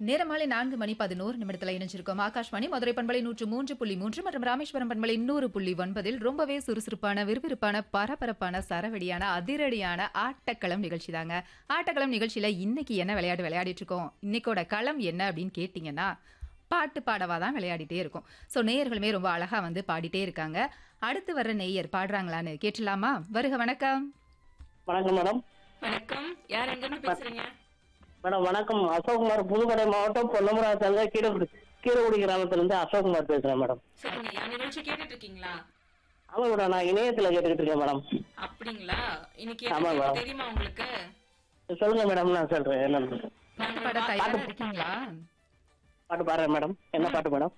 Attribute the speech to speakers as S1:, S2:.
S1: நேரமாலை நான்கு மணி பதினோரு நிமிடத்துல இணைஞ்சிருக்கோம் ஆகாஷ்வாணி மதுரை பண்பலை நூற்று மூன்று புள்ளி மூன்று மற்றும் ராமேஸ்வரம் பண்பலை நூறு புள்ளி ஒன்பதில் ரொம்பவே சுறுசுறுப்பான விறுவிறுப்பான பரபரப்பான சரவெடியான அதிரடியான ஆட்டக்களம் நிகழ்ச்சி தாங்க ஆட்டக்களம் நிகழ்ச்சியில இன்னைக்கு என்ன விளையாட்டு விளையாடிட்டு இருக்கோம் இன்னைக்கோட களம் என்ன அப்படின்னு கேட்டிங்கன்னா பாட்டு பாடவா தான் விளையாடிட்டே இருக்கும் ஸோ நேயர்களுமே ரொம்ப அழகா வந்து பாடிட்டே இருக்காங்க அடுத்து வர்ற நேயர் பாடுறாங்களான்னு கேட்டலாமா வருக வணக்கம்
S2: வணக்கம் மேடம்
S3: வணக்கம் யார் எங்க இருந்து பேசுறீங்க
S2: மேடம் வணக்கம் அசோக்குமார் புதுக்கோட்டை மாவட்டம் பொன்னமரா சங்க கீழக்குடி கீழக்குடி கிராமத்துல இருந்து அசோக்குமார் பேசுறேன் மேடம்
S3: சரிங்க என் நிகழ்ச்சி கேட்டுட்டு இருக்கீங்களா
S2: ஆமா மேடம் நான் இணையத்துல கேட்டுக்கிட்டு இருக்கேன் மேடம்
S3: அப்படிங்களா இன்னைக்கு என்ன
S2: ஆமா,
S3: கேள்வி
S2: மேம்.
S3: தெரியுமா உங்களுக்கு
S2: சொல்லுங்க மேடம் நான் சொல்றேன் என்னன்னு
S1: பாட்டு பாட தயாரா இருக்கீங்களா
S2: பாட்டு பாடுறேன் மேடம் என்ன பாட்டு மேடம்